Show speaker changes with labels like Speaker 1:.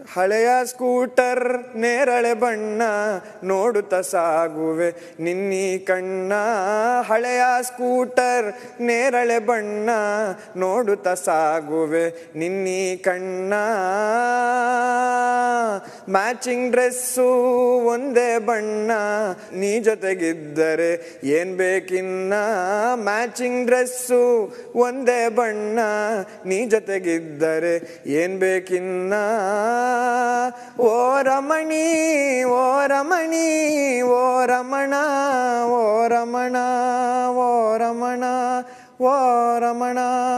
Speaker 1: ಹಳೆಯ ಸ್ಕೂಟರ್ ನೇರಳೆ ಬಣ್ಣ ನೋಡುತ್ತ ಸಾಗುವೆ ನಿನ್ನೀ ಕಣ್ಣ ಹಳೆಯ ಸ್ಕೂಟರ್ ನೇರಳೆ ಬಣ್ಣ ನೋಡುತ್ತ ಸಾಗುವೆ ನಿನ್ನೀ ಕಣ್ಣ ಮ್ಯಾಚಿಂಗ್ ಡ್ರೆಸ್ಸು ಒಂದೇ ಬಣ್ಣ ನೀ ಜೊತೆಗಿದ್ದರೆ ಏನ್ ಬೇಕಿನ್ನ ಮ್ಯಾಚಿಂಗ್ ಡ್ರೆಸ್ಸು ಒಂದೇ ಬಣ್ಣ ನೀ ಜೊತೆಗಿದ್ದರೆ ಏನ್ ಬೇಕಿನ್ನ ಓ ರಮಣಿ ಓ ರಮಣಿ ಓ ರಮಣ ಓ ರಮಣ ಓ ರಮಣ ಓ ರಮಣ